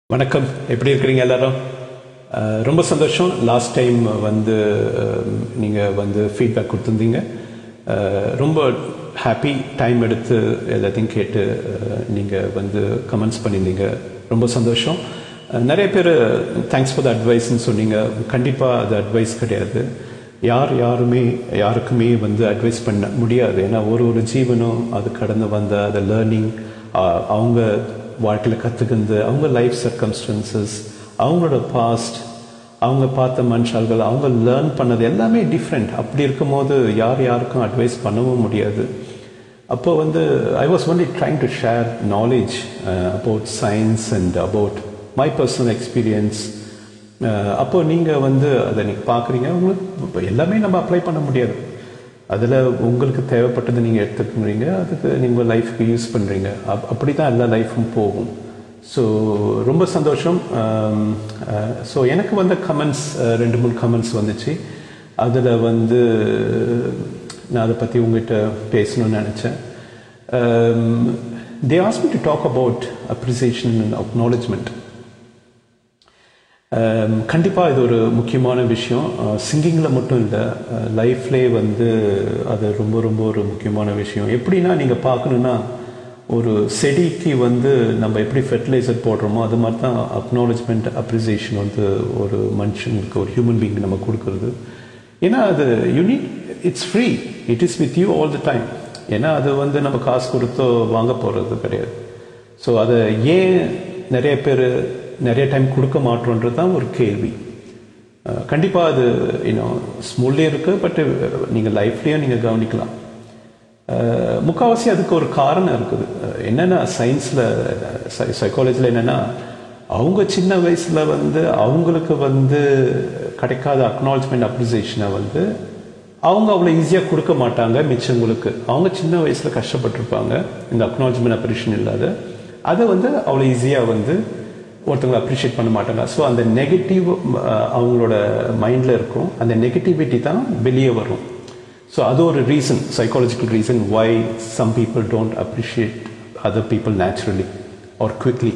வணக்கம் எப்படி இருக்கிறீங்க எல்லாரும் அஹ், ரொம்ப சந்தோஷம் லாஸ்ட் டைம் வந்து நீங்கள் வந்து ஃபீட்பேக் கொடுத்துருந்தீங்க அஹ், ரொம்ப ஹாப்பி டைம் எடுத்து எல்லாத்தையும் கேட்டு நீங்கள் வந்து கமெண்ட்ஸ் பண்ணியிருந்தீங்க ரொம்ப சந்தோஷம் அஹ், நிறைய பேர் தேங்க்ஸ் ஃபார் த அட்வைஸ்ன்னு சொன்னீங்க கண்டிப்பாக அது அட்வைஸ் கிடையாது யார் யாருமே யாருக்குமே வந்து அட்வைஸ் பண்ண முடியாது ஏன்னா ஒரு ஒரு ஜீவனும் அது கடந்து வந்த அந்த லேர்னிங் அவங்க வாழ்க்கையில் கற்றுக்கிறது அவங்க லைஃப் சர்க்கம்ஸ்டன்சஸ் அவங்களோட பாஸ்ட் அவங்க பார்த்த மனுஷால்கள் அவங்க லேர்ன் பண்ணது எல்லாமே டிஃப்ரெண்ட் அப்படி இருக்கும்போது யார் யாருக்கும் அட்வைஸ் பண்ணவும் முடியாது அப்போ வந்து I was only trying to share knowledge about science and about my personal experience அப்போ நீங்கள் வந்து அதை நீங்கள் பார்க்குறீங்க உங்களுக்கு இப்ப எல்லாமே நம்ம அப்ளை பண்ண முடியாது அதில் உங்களுக்கு தேவைப்பட்டதை நீங்கள் எடுத்துக்கிறீங்க அதுக்கு நீங்கள் லைஃப்க்கு யூஸ் பண்ணுறீங்க அப் அப்படி தான் எல்லா லைஃப்பும் போகும் ஸோ ரொம்ப சந்தோஷம் ஸோ எனக்கு வந்த கமெண்ட்ஸ் ரெண்டு மூணு கமெண்ட்ஸ் வந்துச்சு அதில் வந்து நான் அதை பற்றி உங்ககிட்ட பேசணும்னு நினச்சேன் they ask me to talk about appreciation and acknowledgement கண்டிப்பாக இது ஒரு முக்கியமான விஷயம் சிங்கிங்கில் மட்டும் இல்லை லைஃப்லேயே வந்து அது ரொம்ப ரொம்ப ஒரு முக்கியமான விஷயம் எப்படின்னா நீங்கள் பார்க்கணுன்னா ஒரு செடிக்கு வந்து நம்ம எப்படி ஃபெர்டிலைசர் போடுறோமோ அது மாதிரி தான் அக்னாலஜ்மெண்ட் அப்ரிசியேஷன் வந்து ஒரு மனுஷனுக்கு ஒரு ஹியூமன் பீங் நம்ம கொடுக்கறது ஏன்னா அது unique it's free it is with you all the time ஏன்னா அது வந்து நம்ம காசு கொடுத்தோ வாங்க போகிறது கிடையாது ஸோ அதை ஏன் நிறைய பேர் நிறைய டைம் கொடுக்க மாட்டோன்றது தான் ஒரு கேள்வி கண்டிப்பாக அது இன்னும் ஸ்மூல்லே இருக்குது பட் நீங்கள் லைஃப்லேயும் நீங்கள் கவனிக்கலாம் அஹ், முக்காவாசி அதுக்கு ஒரு காரணம் இருக்குது அஹ், என்னன்னா சயின்ஸில் சைக்காலஜியில் என்னென்னா அவங்க சின்ன வயசில் வந்து அவங்களுக்கு வந்து கிடைக்காத அக்னாலஜ்மெண்ட் அப்ரிசியேஷனை வந்து அவங்க அவ்வளோ ஈஸியாக கொடுக்க மாட்டாங்க மிச்சவங்களுக்கு அவங்க சின்ன வயசில் கஷ்டப்பட்டிருப்பாங்க இந்த அக்னாலஜ்மெண்ட் அப்ரிஷன் இல்லாத அதை வந்து அவ்வளோ ஈஸியாக வந்து ஒருத்தவங்களை அப்ரிஷியேட் பண்ண மாட்டாங்க ஸோ அந்த நெகட்டிவ் அவங்களோட மைண்டில் இருக்கும் அந்த நெகட்டிவிட்டி தான் வெளியே வரும் ஸோ அது ஒரு reason psychological reason why some people don't appreciate other people naturally are quickly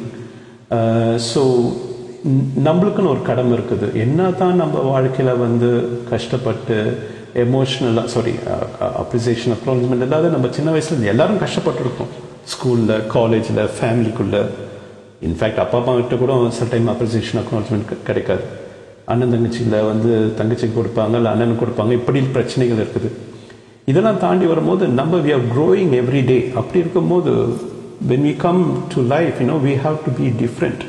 so நம்மளுக்குன்னு ஒரு கடமை இருக்குது என்ன தான் நம்ம வாழ்க்கையில் வந்து கஷ்டப்பட்டு எமோஷ்னலாக சாரி அப்ரிசியேஷன் அக்னாலஜ்மெண்ட் இல்லாத நம்ம சின்ன வயசுல எல்லாரும் கஷ்டப்பட்டுருக்கோம் ஸ்கூலில் காலேஜில் ஃபேமிலிக்குள்ளே இன்ஃபேக்ட் அப்பா அம்மா கிட்ட கூட சில டைம் அப்ரிசியேஷன் அக்னாலஜ்மெண்ட் கிடைக்காது அண்ணன் தங்கச்சியில் வந்து தங்கச்சிக்கு கொடுப்பாங்க இல்லை அண்ணனுக்கு கொடுப்பாங்க இப்படி பிரச்சனைகள் இருக்குது இதெல்லாம் தாண்டி வரும்போது நம்ம we are growing every day அப்படி இருக்கும்போது when we come to life you know we have to be different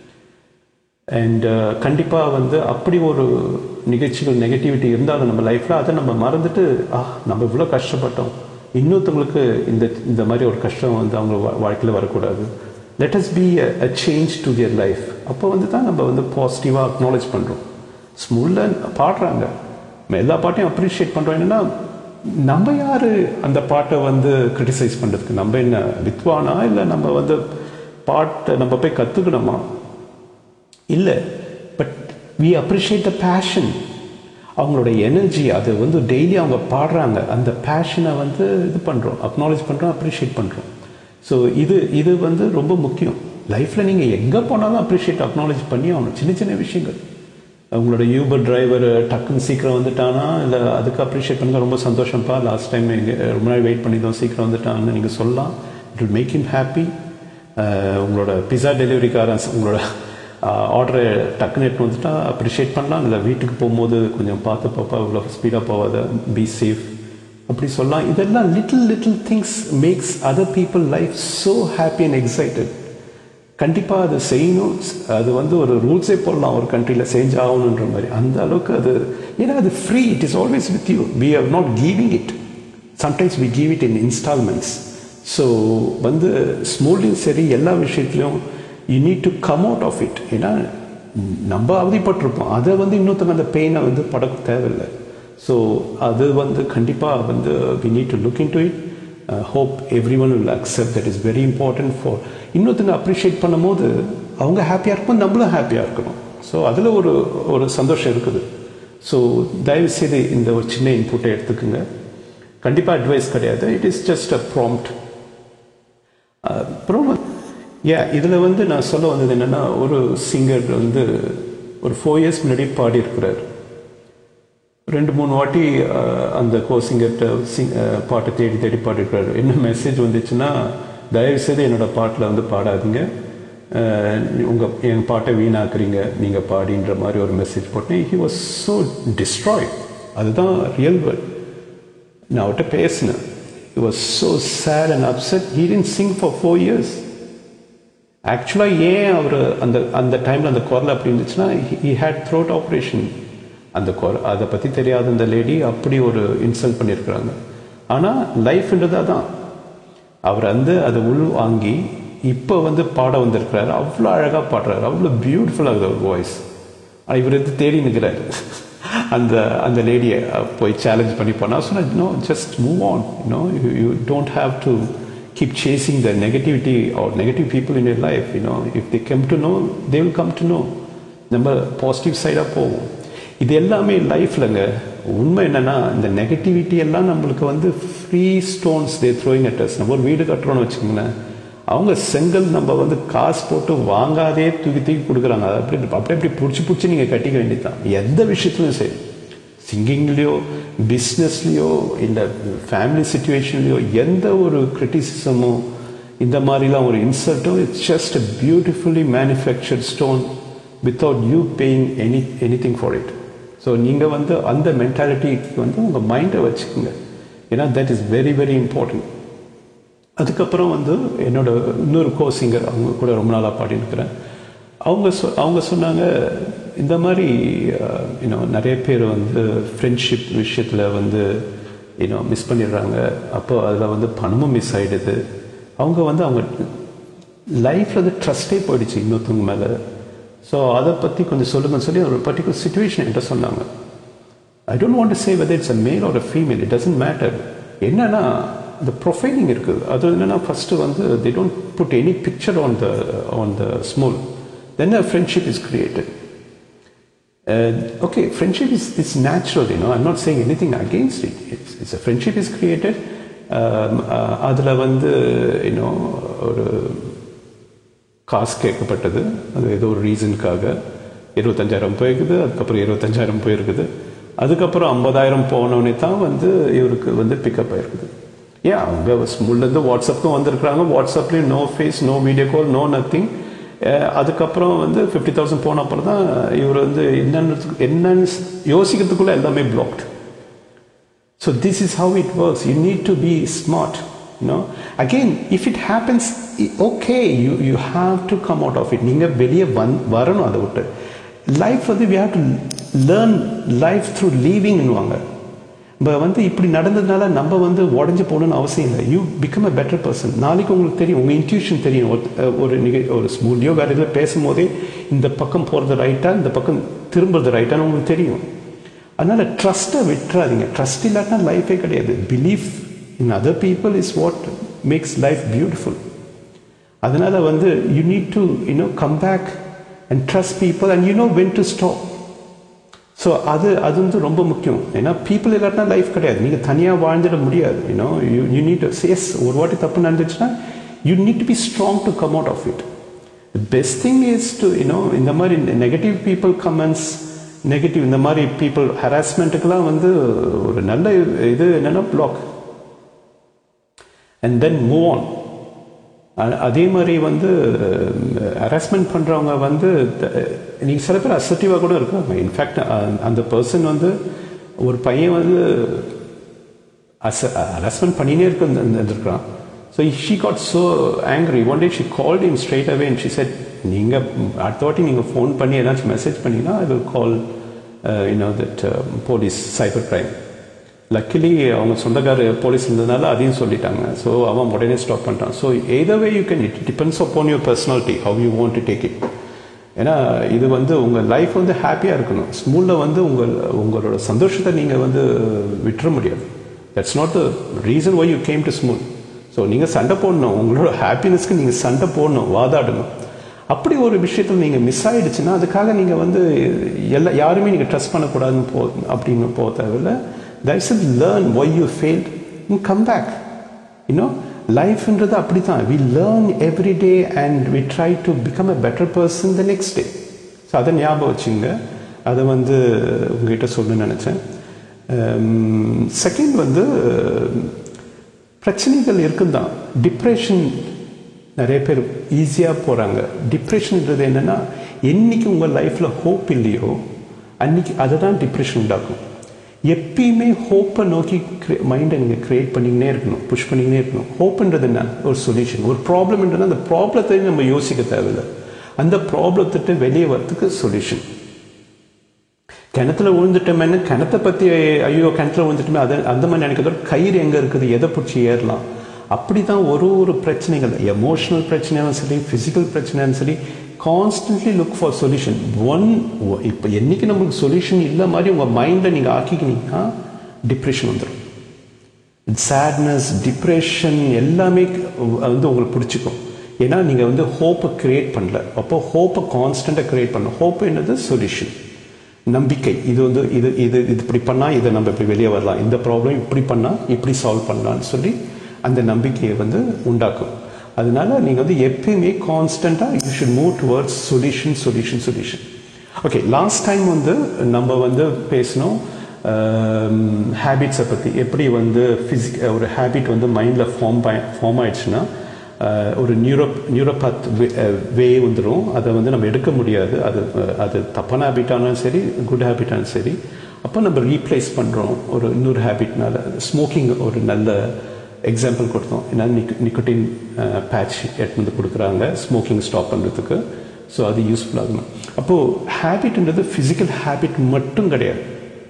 and கண்டிப்பாக வந்து அப்படி ஒரு நிகழ்ச்சிகள் நெகட்டிவிட்டி இருந்தாலும் நம்ம லைஃப்பில் அதை நம்ம மறந்துட்டு ஆ நம்ம இவ்வளோ கஷ்டப்பட்டோம் இன்னொருத்தவங்களுக்கு இந்த இந்த மாதிரி ஒரு கஷ்டம் வந்து அவங்க வா- வாழ்க்கையில் வரக்கூடாது let us be a change to their life அப்போ வந்து தான் நம்ம வந்து பாசிட்டிவாக அக்னாலேஜ் பண்ணுறோம் ஸ்மூலாக பாடுறாங்க நம்ம எல்லா பாட்டையும் அப்ரிஷியேட் பண்ணுறோம் என்னன்னா நம்ம யார் அந்த பாட்டை வந்து கிரிட்டிசைஸ் பண்ணுறதுக்கு நம்ம என்ன வித்வானா இல்லை நம்ம வந்து பாட்டை நம்ம போய் கற்றுக்கணுமா இல்லை but we appreciate the passion அவங்களோட எனர்ஜி அது வந்து டெய்லி அவங்க பாடுறாங்க அந்த பேஷனை வந்து இது பண்ணுறோம் அக்னாலேஜ் பண்ணுறோம் அப்ரிஷியேட் பண்ணுறோம் ஸோ இது இது வந்து ரொம்ப முக்கியம் லைஃப்பில் நீங்கள் எங்கே போனாலும் அப்ரிஷியேட் அக்னாலேஜ் பண்ணி ஆகணும் சின்ன சின்ன விஷயங்கள் உங்களோட யூபர் டிரைவர் டக்குன்னு சீக்கிரம் வந்துட்டானா இல்லை அதுக்கு அப்ரிஷியேட் பண்ணுங்க ரொம்ப சந்தோஷம்ப்பா லாஸ்ட் டைம் எங்கள் ரொம்ப நாள் வெயிட் பண்ணியிருந்தோம் சீக்கிரம் வந்துட்டான்னு நீங்கள் சொல்லலாம் it will make him happy உங்களோட பிஸா டெலிவரிக்காரன் உங்களோட ஆர்டரை டக்குன்னு எடுத்து வந்துட்டா அப்ரிஷியேட் பண்ணலாம் இல்லை வீட்டுக்கு போகும்போது கொஞ்சம் பார்த்து பாப்பா இவ்வளோ ஸ்பீடாக போகாத பி சேஃப் அப்படி சொல்லலாம் இதெல்லாம் little little things makes other people life so happy and excited கண்டிப்பாக அது செய்யணும் அது வந்து ஒரு ரூல்ஸே போடலாம் ஒரு கண்ட்ரியில் செஞ்சாகணுன்ற மாதிரி அந்த அளவுக்கு அது ஏன்னா அது free it is always with you we are not giving it sometimes we give it in instalments so வந்து ஸ்மூல்லையும் சரி எல்லா விஷயத்துலையும் you need to come out of it ஏன்னா நம்ம அவதிப்பட்டிருப்போம் அதை வந்து இன்னொருத்தங்க அந்த பெயினை வந்து படக்க தேவையில்லை ஸோ அது வந்து கண்டிப்பாக வந்து we need to look in to it hope every one will accept that is very important for இன்னொருத்தங்க அப்ரிஷியேட் பண்ணும்போது அவங்க ஹாப்பியாக இருக்கும் நம்மளும் ஹாப்பியாக இருக்கணும் ஸோ அதில் ஒரு ஒரு சந்தோஷம் இருக்குது ஸோ தயவு செய்து இந்த ஒரு சின்ன இன்புட்டை எடுத்துக்கோங்க கண்டிப்பாக அட்வைஸ் கிடையாது it is just a prompt அப்புறம் ஏ இதில் வந்து நான் சொல்ல வந்தது என்னென்னா ஒரு சிங்கர் வந்து ஒரு ஃபோர் இயர்ஸ் முன்னாடி பாடியிருக்கிறார் ரெண்டு மூணு வாட்டி அஹ், அந்த கோ சிங்கர்கிட்ட சிங் அஹ், பாட்டை தேடி தேடி பாடிருக்காரு என்ன மெசேஜ் வந்துச்சுன்னா தயவு செய்து என்னோட பாட்டில் வந்து பாடாதீங்க அஹ், உங்க என் பாட்டை வீணாக்குறீங்க நீங்க பாடின்ற மாதிரி ஒரு மெசேஜ் போட்டேன் ஹி வாஸ் ஸோ டிஸ்ட்ராய் அதுதான் ரியல் வேர்ட் நான் அவர்கிட்ட பேசினேன் he was so sad and upset he didn't sing for four years ஆக்சுவலாக ஏன் அவர் அந்த அந்த டைமில் அந்த குரல் அப்படி இருந்துச்சுன்னா ஹி ஹேட் த்ரோட் ஆப்ரேஷன் அந்த குரல் அதை பற்றி தெரியாத அந்த லேடி அப்படி ஒரு இன்சல்ட் பண்ணியிருக்கிறாங்க ஆனால் லைஃப்ன்றது அதான் அவர் வந்து அதை உள் வாங்கி இப்போ வந்து பாட வந்திருக்கிறாரு அவ்வளோ அழகாக பாடுறாரு அவ்வளோ பியூட்டிஃபுல்லாக ஒரு வாய்ஸ் இவர் வந்து தேடி நிற்கிறாரு அந்த அந்த லேடியை போய் சேலஞ்ச் பண்ணி போனால் சொன்னா no just move on you know you you don't have to keep chasing the negativity or negative people in your life you know if they come to know they will come to know நம்ம positive சைடாக போவோம் இது எல்லாமே லைஃப்லங்க உண்மை என்னன்னா இந்த negativity எல்லாம் நம்மளுக்கு வந்து free stones they throwing at us நம்ம ஒரு வீடு கட்டுறோம்னு வச்சுக்கோங்களேன் அவங்க செங்கல் நம்ம வந்து காசு போட்டு வாங்காதே தூக்கி தூக்கி கொடுக்குறாங்க அதை அப்படி அப்படி அப்படி பிடிச்சி பிடிச்சி நீங்கள் கட்டிக்க வேண்டியதுதான் எந்த விஷயத்துலையும் சரி சிங்கிங்லேயோ பிஸ்னஸ்லேயோ இல்லை ஃபேமிலி சுச்சுவேஷன்லேயோ எந்த ஒரு கிரிட்டிசிசமோ இந்த மாதிரிலாம் ஒரு இன்சல்ட்டோ it's just a beautifully manufactured stone without you paying any any thing for it so நீங்கள் வந்து அந்த மென்டாலிட்டிக்கு வந்து உங்கள் மைண்டை வச்சுக்கோங்க ஏன்னா that is very very important அதுக்கப்புறம் வந்து என்னோட இன்னொரு கோ சிங்கர் அவங்க கூட ரொம்ப நாளாக பாடியிருக்கிறேன் அவங்க சொ அவங்க சொன்னாங்க இந்த மாதிரி இன்னும் நிறைய பேர் வந்து ஃப்ரெண்ட்ஷிப் விஷயத்தில் வந்து இன்னும் மிஸ் பண்ணிடுறாங்க அப்போ அதில் வந்து பணமும் மிஸ் ஆகிடுது அவங்க வந்து அவங்க லைஃப்பில் வந்து ட்ரஸ்டே போயிடுச்சு இன்னொருத்தவங்க மேலே ஸோ அதை பற்றி கொஞ்சம் சொல்லுங்கன்னு சொல்லி ஒரு பர்டிகுலர் சுச்சுவேஷன் என்கிட்ட சொன்னாங்க I don't want to say whether it's a male or a female it doesn't matter என்னன்னா இந்த ப்ரொஃபைலிங் இருக்குது அது என்னன்னா ஃபஸ்ட்டு வந்து they don't put any picture on the on the small then a friendship is created okay, friendship is, is natural, you know. I'm not saying anything against it. It's, it's a friendship is created. அதில் வந்து இன்னும் ஒரு காசு கேட்கப்பட்டது அது ஏதோ ஒரு ரீசனுக்காக இருபத்தஞ்சாயிரம் போயிருக்குது அதுக்கப்புறம் இருபத்தஞ்சாயிரம் போயிருக்குது அதுக்கப்புறம் ஐம்பதாயிரம் போனோடனே தான் வந்து இவருக்கு வந்து பிக்கப் ஆயிருக்குது ஏன் அவங்க ஸ்கூல்லேருந்து வாட்ஸ்அப்புக்கும் வந்திருக்கிறாங்க வாட்ஸ்அப்லேயும் no face no video call no nothing அதுக்கப்புறம் வந்து ஃபிஃப்டி தௌசண்ட் போன அப்புறம் தான் இவர் வந்து என்னன்னு என்னன்னு யோசிக்கிறதுக்குள்ள எல்லாமே blocked so this is how it works you need to be smart you know again if it happens okay you you have to come out of it நீங்கள் வெளியே வந் வரணும் அதை விட்டு லைஃப் வந்து we have to learn life through லீவிங்னுவாங்க இப்போ வந்து இப்படி நடந்ததுனால நம்ம வந்து உடஞ்சி போகணும்னு அவசியம் இல்லை you become a better person நாளைக்கு உங்களுக்கு தெரியும் உங்கள் இன்ட்யூஷன் தெரியும் ஒரு நிக ஒரு ஸ்கூல்லையோ வேறு இதில் பேசும்போதே இந்த பக்கம் போகிறது ரைட்டா இந்த பக்கம் திரும்புறது ரைட்டான்னு உங்களுக்கு தெரியும் அதனால் ட்ரஸ்ட்டை விட்டுறாதீங்க ட்ரஸ்ட் இல்லாட்டினா லைஃபே கிடையாது belief in other people is what makes life beautiful அதனால் வந்து you need to you know come back and trust people and you know when to stop so அது அது வந்து ரொம்ப முக்கியம் ஏன்னா பீப்புள் இல்லாட்டினா லைஃப் கிடையாது நீங்கள் தனியாக வாழ்ந்துட முடியாது யூனோ யூ யூ நீட் எஸ் ஒரு வாட்டி தப்பு நடந்துச்சுன்னா you need to be strong to come out of it best thing is to you know இந்த மாதிரி நெகட்டிவ் பீப்புள் கமெண்ட்ஸ் நெகட்டிவ் இந்த மாதிரி பீப்புள் ஹராஸ்மெண்ட்டுக்கெல்லாம் வந்து ஒரு நல்ல இது என்னென்னா block and then move on அதே மாதிரி வந்து ஹராஸ்மெண்ட் பண்ணுறவங்க வந்து நீங்கள் சில பேர் அசர்ட்டிவாக கூட இருக்காங்க இன்ஃபேக்ட் அந்த பர்சன் வந்து ஒரு பையன் வந்து அச ஹராஸ்மெண்ட் பண்ணினே இருக்க இருந்திருக்கிறான் so she got so angry one day she called him straight away and she said நீங்கள் அடுத்த வாட்டி நீங்கள் ஃபோன் பண்ணி ஏதாச்சும் மெசேஜ் பண்ணிங்கன்னா I will call you know that police cyber crime luckily அவங்க சொந்தக்கார போலீஸ் இருந்ததுனால அதையும் சொல்லிட்டாங்க ஸோ அவன் உடனே ஸ்டாப் பண்ணிட்டான் so whatever you can it depends upon your personality how you want to take it ஏன்னா இது வந்து உங்கள் லைஃப் வந்து ஹாப்பியாக இருக்கணும் ஸ்கூலில் வந்து உங்கள் உங்களோட சந்தோஷத்தை நீங்கள் வந்து விட்டுற முடியாது that's not the reason why you came to school so நீங்கள் சண்டை போடணும் உங்களோட ஹாப்பினஸ்க்கு நீங்கள் சண்டை போடணும் வாதாடணும் அப்படி ஒரு விஷயத்தில் நீங்கள் மிஸ் ஆகிடுச்சுன்னா அதுக்காக நீங்கள் வந்து எல்லா யாருமே நீங்கள் ட்ரஸ்ட் பண்ணக்கூடாதுன்னு போ அப்படின்னு போக தேவையில்லை that's it learn why you failed come back you know லைஃப்ன்றது அப்படி தான் we learn every day and we try to become a better person the next day so அதை ஞாபகம் வச்சுங்க அதை வந்து உங்ககிட்ட சொல்லணும்னு நினச்சேன் செகண்ட் வந்து பிரச்சனைகள் இருக்கும் தான் டிப்ரெஷன் நிறைய பேர் ஈஸியாக போகிறாங்க டிப்ரெஷன்ன்றது என்னென்னா என்னைக்கு உங்கள் லைஃப்பில் ஹோப் இல்லையோ அன்னைக்கு அதை தான் டிப்ரெஷன் உண்டாக்கும் எப்பயுமே ஹோப்பை நோக்கி மைண்டை நீங்கள் க்ரியேட் பண்ணிக்கினே இருக்கணும் புஷ் பண்ணிக்கினே இருக்கணும் ஹோப்புன்றது என்ன ஒரு சொல்யூஷன் ஒரு ப்ராப்ளம்ன்றது அந்த ப்ராப்ளத்தை நம்ம யோசிக்க தேவையில்லை அந்த ப்ராப்ளத்திட்ட வெளியே வரத்துக்கு சொல்யூஷன் கிணத்துல விழுந்துட்டோமேனு கிணத்தை பற்றி ஐயோ கிணத்துல விழுந்துட்டோமே அதை அந்த மாதிரி நினைக்கிறதோட கயிறு எங்கே இருக்குது எதை பிடிச்சி ஏறலாம் அப்படி தான் ஒரு ஒரு பிரச்சனைகள் எமோஷனல் பிரச்சனையாலும் சரி ஃபிசிக்கல் பிரச்சனையாலும் சரி constantly look for solution one இப்போ என்னைக்கு நம்மளுக்கு சொல்யூஷன் இல்லை மாதிரி உங்கள் மைண்டை நீங்கள் ஆக்கிக்கினீங்கன்னா டிப்ரெஷன் வந்துடும் சேட்னஸ் டிப்ரெஷன் எல்லாமே வந்து உங்களுக்கு பிடிச்சிக்கும் ஏன்னா நீங்கள் வந்து ஹோப்பை க்ரியேட் பண்ணல அப்போ ஹோப்பை கான்ஸ்டண்ட்டாக க்ரியேட் பண்ண ஹோப் என்னது சொல்யூஷன் நம்பிக்கை இது வந்து இது இது இது இப்படி பண்ணால் இதை நம்ம இப்படி வெளியே வரலாம் இந்த ப்ராப்ளம் இப்படி பண்ணால் இப்படி சால்வ் பண்ணலான்னு சொல்லி அந்த நம்பிக்கையை வந்து உண்டாக்கும் அதனால நீங்கள் வந்து எப்பயுமே கான்ஸ்டண்ட்டாக you should move towards solution solution solution okay last time வந்து நம்ம வந்து பேசினோம் ஹேபிட்ஸை பற்றி எப்படி வந்து ஃபிசிக் ஒரு ஹேபிட் வந்து மைண்டில் ஃபார்ம் ஃபார்ம் ஆயிடுச்சுன்னா ஒரு நியூரோப் நியூரோபாத் வே வந்துடும் அதை வந்து நம்ம எடுக்க முடியாது அது அது தப்பான ஹேபிட்டானாலும் சரி குட் ஹேபிட்டானாலும் சரி அப்போ நம்ம ரீப்ளேஸ் பண்ணுறோம் ஒரு இன்னொரு ஹேபிட்னால ஸ்மோக்கிங் ஒரு நல்ல எக்ஸாம்பிள் கொடுத்தோம் ஏன்னா நிக் நிக்கோட்டின் பேட்ச் எடுத்து வந்து கொடுக்குறாங்க ஸ்மோக்கிங் ஸ்டாப் பண்ணுறதுக்கு ஸோ அது யூஸ்ஃபுல் ஆகணும் அப்போது ஹேபிட்ன்றது ஃபிசிக்கல் ஹேபிட் மட்டும் கிடையாது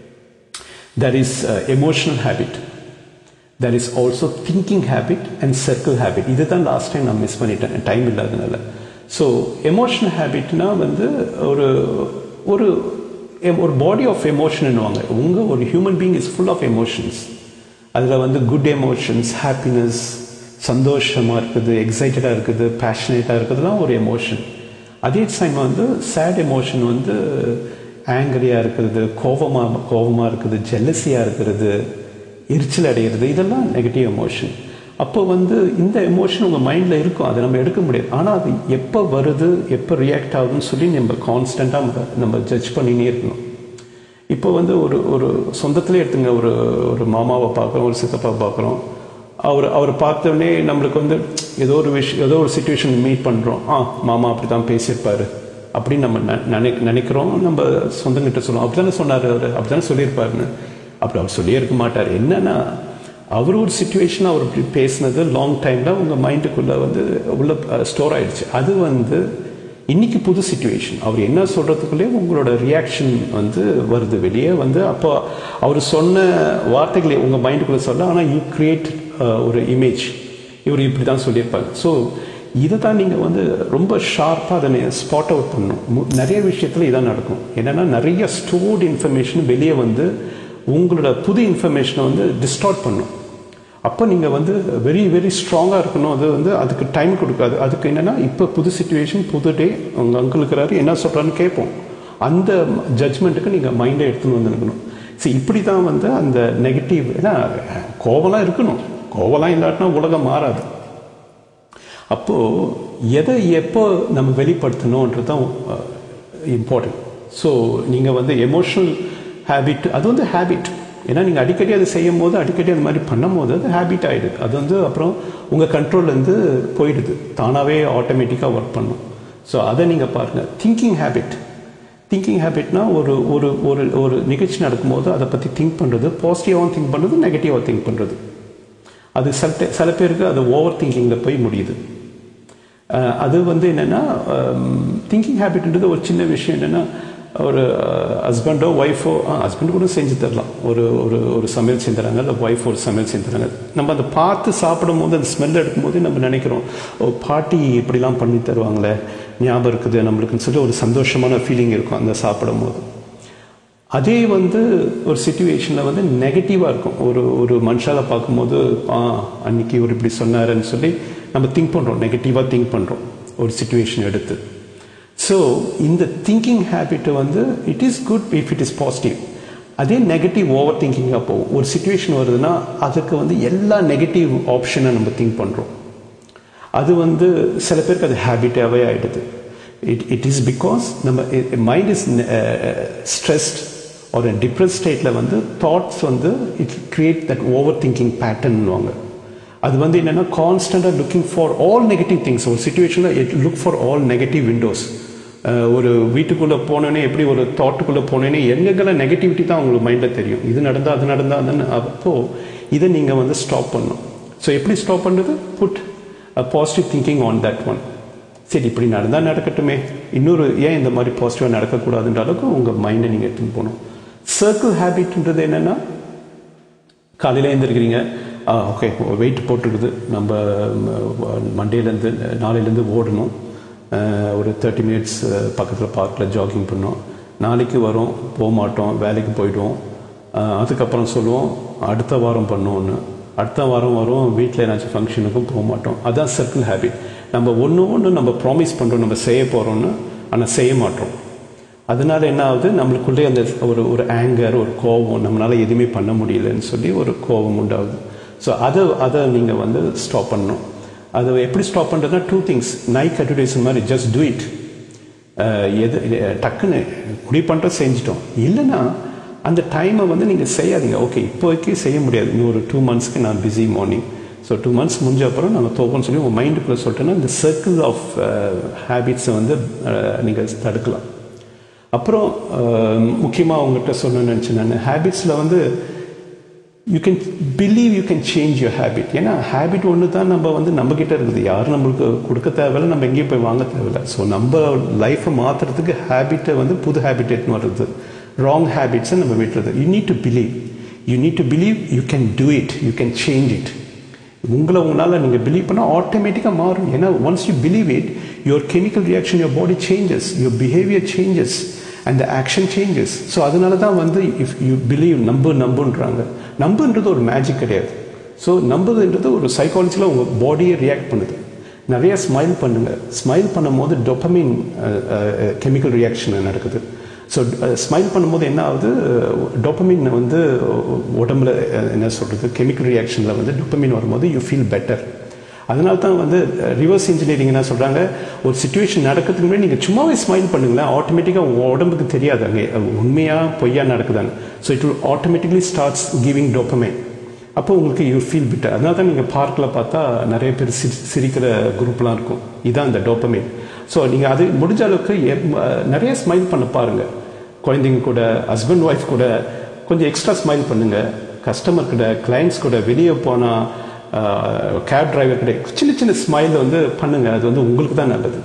that is emotional habit that is also thinking habit and circle habit இது தான் லாஸ்ட் டைம் நான் மிஸ் பண்ணிட்டேன் டைம் இல்லாதனால ஸோ எமோஷனல் ஹேபிட்னா வந்து ஒரு ஒரு ஒரு பாடி ஆஃப் எமோஷன்னுவாங்க உங்கள் ஒரு human being is full of emotions அதில் வந்து குட் எமோஷன்ஸ் ஹாப்பினஸ் சந்தோஷமாக இருக்குது எக்ஸைட்டடாக இருக்குது பேஷனேட்டாக இருக்கிறதுலாம் ஒரு எமோஷன் அதே டைம் வந்து சேட் எமோஷன் வந்து ஆங்கரியாக இருக்கிறது கோபமாக கோபமாக இருக்குது ஜெல்லசியாக இருக்கிறது எரிச்சல் அடைகிறது இதெல்லாம் நெகட்டிவ் எமோஷன் அப்போ வந்து இந்த எமோஷன் உங்கள் மைண்டில் இருக்கும் அதை நம்ம எடுக்க முடியாது ஆனால் அது எப்போ வருது எப்போ ரியாக்ட் ஆகுதுன்னு சொல்லி நம்ம கான்ஸ்டண்ட்டாக நம்ம ஜட்ஜ் பண்ணினே இருக்கணும் இப்போ வந்து ஒரு ஒரு சொந்தத்திலே எடுத்துங்க ஒரு ஒரு மாமாவை பார்க்குறோம் ஒரு சித்தப்பா பார்க்குறோம் அவர் அவர் பார்த்தோடனே நம்மளுக்கு வந்து ஏதோ ஒரு விஷயம் ஏதோ ஒரு சுச்சுவேஷன் மீட் பண்ணுறோம் ஆ மாமா அப்படி தான் பேசியிருப்பாரு அப்படின்னு நம்ம நினை நினைக்கிறோம் நம்ம சொந்தங்கிட்ட சொல்லுவோம் அப்படி தானே சொன்னார் அவர் அப்படி தானே சொல்லியிருப்பாருன்னு அப்படி அவர் சொல்லியே இருக்க மாட்டார் என்னன்னா அவர் ஒரு சுச்சுவேஷன் அவர் இப்படி பேசினது லாங் டைமில் உங்கள் மைண்டுக்குள்ளே வந்து உள்ள ஸ்டோர் ஆயிடுச்சு அது வந்து இன்னைக்கு புது சுச்சுவேஷன் அவர் என்ன சொல்கிறதுக்குள்ளே உங்களோட ரியாக்ஷன் வந்து வருது வெளியே வந்து அப்போ அவர் சொன்ன வார்த்தைகளை உங்கள் மைண்டுக்குள்ளே சொல்ல ஆனால் யூ கிரியேட் ஒரு இமேஜ் இவர் இப்படி தான் சொல்லியிருப்பாங்க ஸோ இதை தான் நீங்கள் வந்து ரொம்ப ஷார்ப்பாக அதை ஸ்பாட் அவுட் பண்ணணும் நிறைய விஷயத்தில் இதான் நடக்கும் என்னென்னா நிறைய ஸ்டோர்டு இன்ஃபர்மேஷன் வெளியே வந்து உங்களோட புது இன்ஃபர்மேஷனை வந்து டிஸ்டார்ட் பண்ணும் அப்போ நீங்கள் வந்து வெரி வெரி ஸ்ட்ராங்காக இருக்கணும் அது வந்து அதுக்கு டைம் கொடுக்காது அதுக்கு என்னென்னா இப்போ புது சுச்சுவேஷன் புது டே உங்கள் அங்கிள் இருக்கிறாரு என்ன சொல்கிறான்னு கேட்போம் அந்த ஜட்ஜ்மெண்ட்டுக்கு நீங்கள் மைண்டை எடுத்துன்னு வந்துருக்கணும் சரி இப்படி தான் வந்து அந்த நெகட்டிவ் ஏன்னா கோவலாம் இருக்கணும் கோவலாம் இல்லாட்டினா உலகம் மாறாது அப்போது எதை எப்போ நம்ம வெளிப்படுத்தணுன்றது தான் இம்பார்ட்டன்ட் ஸோ நீங்கள் வந்து எமோஷ்னல் ஹேபிட் அது வந்து ஹேபிட் ஏன்னா நீங்கள் அடிக்கடி அதை செய்யும் போது அடிக்கடி அந்த மாதிரி பண்ணும் போது அது ஹேபிட் ஆகிடுது அது வந்து அப்புறம் உங்கள் கண்ட்ரோல்லேருந்து போயிடுது தானாகவே ஆட்டோமேட்டிக்காக ஒர்க் பண்ணும் ஸோ அதை நீங்கள் பாருங்கள் திங்கிங் ஹேபிட் திங்கிங் ஹேபிட்னா ஒரு ஒரு ஒரு ஒரு நிகழ்ச்சி நடக்கும்போது அதை பற்றி திங்க் பண்ணுறது பாசிட்டிவாகவும் திங்க் பண்ணுறது நெகட்டிவாக திங்க் பண்ணுறது அது சில சில பேருக்கு அது ஓவர் திங்கிங்கில் போய் முடியுது அது வந்து என்னென்னா திங்கிங் ஹேபிட்ன்றது ஒரு சின்ன விஷயம் என்னென்னா ஒரு ஹஸ்பண்டோ ஒய்ஃபோ ஹஸ்பண்ட் கூட செஞ்சு தரலாம் ஒரு ஒரு ஒரு சமையல் செஞ்சு தராங்க இல்லை ஒய்ஃப் ஒரு சமையல் செஞ்சு தராங்க நம்ம அதை பார்த்து சாப்பிடும் போது அந்த ஸ்மெல் எடுக்கும்போது நம்ம நினைக்கிறோம் ஓ பாட்டி இப்படிலாம் பண்ணி தருவாங்களே ஞாபகம் இருக்குது நம்மளுக்குன்னு சொல்லி ஒரு சந்தோஷமான ஃபீலிங் இருக்கும் அந்த சாப்பிடும் போது அதே வந்து ஒரு சுச்சுவேஷனில் வந்து நெகட்டிவாக இருக்கும் ஒரு ஒரு மனுஷால பார்க்கும்போது ஆ அன்னைக்கு ஒரு இப்படி சொன்னாருன்னு சொல்லி நம்ம திங்க் பண்ணுறோம் நெகட்டிவாக திங்க் பண்ணுறோம் ஒரு சுச்சுவேஷன் எடுத்து ஸோ இந்த திங்கிங் ஹேபிட்டை வந்து it is good if it is positive அதே நெகட்டிவ் ஓவர் திங்கிங்காக போகும் ஒரு சுச்சுவேஷன் வருதுன்னா அதுக்கு வந்து எல்லா நெகட்டிவ் ஆப்ஷனை நம்ம திங்க் பண்ணுறோம் அது வந்து சில பேருக்கு அது ஹேபிட்டாகவே ஆகிடுது இட் இட் இஸ் பிகாஸ் நம்ம மைண்ட் இஸ் ஸ்ட்ரெஸ்ட் ஒரு டிப்ரெஸ் ஸ்டேட்டில் வந்து தாட்ஸ் வந்து it create that over thinking பேட்டர்ன்வாங்க அது வந்து என்னென்னா கான்ஸ்டண்ட்டாக looking for all negative things ஒரு சுச்சுவேஷனில் it look for all negative windows ஒரு வீட்டுக்குள்ளே போனோன்னே எப்படி ஒரு தாட்டுக்குள்ளே போனோன்னே எங்கெங்கெல்லாம் நெகட்டிவிட்டி தான் உங்களுக்கு மைண்டில் தெரியும் இது நடந்தால் அது நடந்தால் அதுன்னு அப்போது இதை நீங்கள் வந்து ஸ்டாப் பண்ணணும் ஸோ எப்படி ஸ்டாப் பண்ணுறது put positive thinking on that one சரி இப்படி நடந்தால் நடக்கட்டுமே இன்னொரு ஏன் இந்த மாதிரி பாசிட்டிவாக நடக்கக்கூடாதுன்ற அளவுக்கு உங்கள் மைண்டை நீங்கள் எடுத்துன்னு போகணும் சர்க்கிள் ஹேபிட்ன்றது என்னென்னா காலையில் எழுந்திருக்கிறீங்க ஓகே வெயிட் போட்டுருக்குது நம்ம மண்டேலேருந்து நாளையிலேருந்து ஓடணும் ஒரு தேர்ட்டி மினிட்ஸ் பக்கத்தில் பார்க்கில் ஜாகிங் பண்ணோம் நாளைக்கு வரோம் போக மாட்டோம் வேலைக்கு போயிடுவோம் அதுக்கப்புறம் சொல்லுவோம் அடுத்த வாரம் பண்ணோன்னு அடுத்த வாரம் வரும் வீட்டில் ஏதாச்சும் ஃபங்க்ஷனுக்கும் போக மாட்டோம் அதுதான் சர்க்கிள் ஹேபிட் நம்ம ஒன்று ஒன்று நம்ம ப்ராமிஸ் பண்ணுறோம் நம்ம செய்ய போகிறோன்னு ஆனால் செய்ய மாட்டோம் அதனால என்ன ஆகுது நம்மளுக்குள்ளே அந்த ஒரு ஒரு ஆங்கர் ஒரு கோபம் நம்மளால் எதுவுமே பண்ண முடியலன்னு சொல்லி ஒரு கோபம் உண்டாகுது ஸோ அதை அதை நீங்கள் வந்து ஸ்டாப் பண்ணணும் அதை எப்படி ஸ்டாப் பண்ணுறதுனா டூ திங்ஸ் நைக் அட்வர்டைஸ் மாதிரி ஜஸ்ட் டூ இட் எது டக்குன்னு குடி பண்ணுற செஞ்சிட்டோம் இல்லைன்னா அந்த டைமை வந்து நீங்கள் செய்யாதீங்க ஓகே இப்போதைக்கு செய்ய முடியாது இன்னும் ஒரு டூ மந்த்ஸ்க்கு நான் busy morning so two months முடிஞ்ச அப்புறம் நாங்கள் தோப்போம்னு சொல்லி உங்கள் மைண்டுக்குள்ளே சொல்லிட்டேன்னா இந்த சர்க்கிள் ஆஃப் ஹேபிட்ஸை வந்து நீங்கள் தடுக்கலாம் அப்புறம் முக்கியமாக அவங்ககிட்ட சொல்லணும்னு நினச்சேன் நான் ஹேபிட்ஸில் வந்து you can believe you can change your habit ஏன்னா ஹேபிட் ஒன்று தான் நம்ம வந்து நம்மக்கிட்ட இருக்குது யாரும் நம்மளுக்கு கொடுக்க தேவையில்ல நம்ம எங்கேயும் போய் வாங்க தேவையில்ல ஸோ நம்ம லைஃப்பை மாற்றுறதுக்கு ஹேபிட்டை வந்து புது ஹேபிட் எடுத்துன்னு வர்றது ராங் ஹேபிட்ஸை நம்ம விட்டுறது you need to believe you need to believe you can do it you can change it உங்களை உங்களால் நீங்கள் பிலீவ் பண்ணால் ஆட்டோமேட்டிக்காக மாறும் ஏன்னா once you believe it your chemical reaction your body changes your behaviour changes and action changes so அதனால தான் வந்து இஃப் யூ பிலீவ் நம்பு நம்புன்றாங்க நம்புன்றது ஒரு மேஜிக் கிடையாது ஸோ நம்புதுன்றது ஒரு சைக்காலஜியில் உங்கள் பாடியை ரியாக்ட் பண்ணுது நிறைய ஸ்மைல் பண்ணுங்கள் ஸ்மைல் பண்ணும்போது டொப்பமின் கெமிக்கல் ரியாக்ஷன் நடக்குது ஸோ ஸ்மைல் பண்ணும்போது என்ன ஆகுது டொப்பமின் வந்து உடம்புல என்ன சொல்கிறது கெமிக்கல் ரியாக்ஷனில் வந்து டொப்பமின் வரும்போது யூ ஃபீல் பெட்டர் அதனால தான் வந்து ரிவர்ஸ் இன்ஜினியரிங் என்ன சொல்கிறாங்க ஒரு சுச்சுவேஷன் நடக்கிறதுக்கு முன்னாடி நீங்கள் சும்மாவே ஸ்மைல் பண்ணுங்களேன் ஆட்டோமேட்டிக்காக உங்கள் உடம்புக்கு தெரியாது அங்கே உண்மையாக பொய்யா நடக்குதாங்க so it will automatically starts giving dopamine அப்போ உங்களுக்கு யூ ஃபீல் பிட்டர் அதனால தான் நீங்கள் பார்க்கில் பார்த்தா நிறைய பேர் சி சிரிக்கிற குரூப்லாம் இருக்கும் இதுதான் இந்த டோப்பமே ஸோ நீங்கள் அது முடிஞ்ச அளவுக்கு நிறைய ஸ்மைல் பண்ண பாருங்கள் குழந்தைங்க கூட ஹஸ்பண்ட் ஒய்ஃப் கூட கொஞ்சம் எக்ஸ்ட்ரா ஸ்மைல் பண்ணுங்கள் கஸ்டமர் கூட கிளைண்ட்ஸ் கூட வெளியே போனால் கேப் டிரைவர் கிட்ட சின்ன சின்ன ஸ்மைல் வந்து பண்ணுங்கள் அது வந்து உங்களுக்கு தான் நல்லது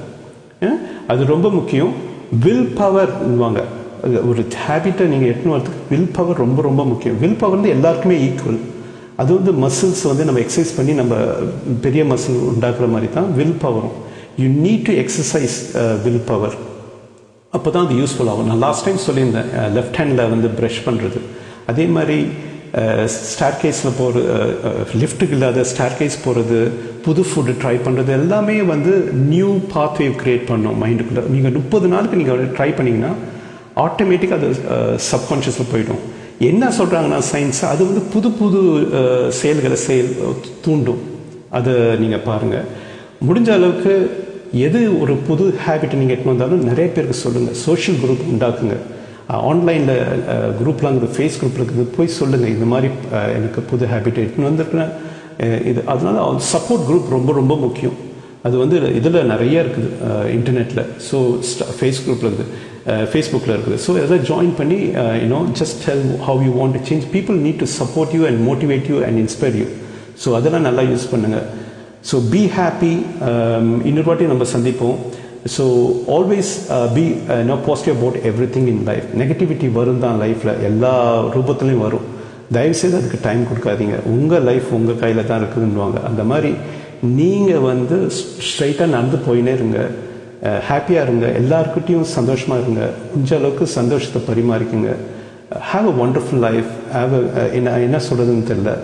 அது ரொம்ப முக்கியம் வில் பவர்வாங்க ஒரு ஹேபிட்டை நீங்கள் எட்டுன்னு வரதுக்கு வில் பவர் ரொம்ப ரொம்ப முக்கியம் வில் பவர் வந்து எல்லாருக்குமே ஈக்குவல் அது வந்து மசில்ஸ் வந்து நம்ம எக்ஸசைஸ் பண்ணி நம்ம பெரிய மசில் உண்டாக்குற மாதிரி தான் வில் பவரும் you need to exercise will power அப்போ தான் அது யூஸ்ஃபுல் ஆகும் நான் லாஸ்ட் டைம் சொல்லியிருந்தேன் லெஃப்ட் ஹேண்டில் வந்து ப்ரஷ் பண்ணுறது அதே மாதிரி ஸ்டார் கேஸில் போகிற லிஃப்ட்டுக்கு இல்லாத ஸ்டார் கேஸ் போகிறது புது ஃபுட்டு ட்ரை பண்ணுறது எல்லாமே வந்து நியூ பாத்வே க்ரியேட் பண்ணோம் மைண்டுக்குள்ளே நீங்கள் முப்பது நாளுக்கு நீங்கள் ட்ரை பண்ணிங்கன்னா ஆட்டோமேட்டிக்காக அது சப்கான்ஷியஸில் போயிடும் என்ன சொல்கிறாங்கன்னா சயின்ஸ் அது வந்து புது புது செயல்களை செயல் தூண்டும் அதை நீங்கள் பாருங்கள் முடிஞ்ச அளவுக்கு எது ஒரு புது ஹேபிட் நீங்கள் எட்டு வந்தாலும் நிறைய பேருக்கு சொல்லுங்கள் சோஷியல் குரூப் உண்டாக்குங்க ஆன்லைனில் குரூப்லாம் இருக்குது ஃபேஸ் குரூப் இருக்குது போய் சொல்லுங்கள் இந்த மாதிரி எனக்கு புது ஹேபிட் எடுத்துன்னு வந்திருக்கிறேன் இது அதனால சப்போர்ட் குரூப் ரொம்ப ரொம்ப முக்கியம் அது வந்து இதில் நிறைய இருக்குது இன்டர்நெட்டில் ஸோ ஃபேஸ் குரூப்பில் இருக்குது ஃபேஸ்புக்கில் இருக்குது ஸோ எதாவது ஜாயின் பண்ணி you know just hell how you want to change people need to support you and motivate you and inspire you so அதெல்லாம் நல்லா யூஸ் பண்ணுங்கள் ஸோ பி ஹாப்பி இன்னொரு வாட்டி நம்ம சந்திப்போம் so always be no positive about everything in life negativity வரும் தான் லைஃப்பில் எல்லா ரூபத்துலையும் வரும் தயவுசெய்து அதுக்கு டைம் கொடுக்காதீங்க உங்கள் லைஃப் உங்கள் கையில் தான் இருக்குதுன்னுவாங்க அந்த மாதிரி நீங்கள் வந்து ஸ்ட்ரைட்டாக நடந்து போயினே இருங்க ஹாப்பியாக இருங்க எல்லாருக்கிட்டையும் சந்தோஷமாக இருங்க முடிஞ்ச அளவுக்கு சந்தோஷத்தை பரிமாறிக்குங்க have a wonderful life have a என்ன என்ன சொல்கிறதுன்னு தெரில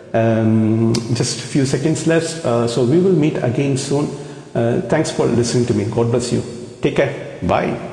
just a few seconds left. Uh, so we will meet again soon. Uh, thanks for listening to me. God bless you. Take care. Bye.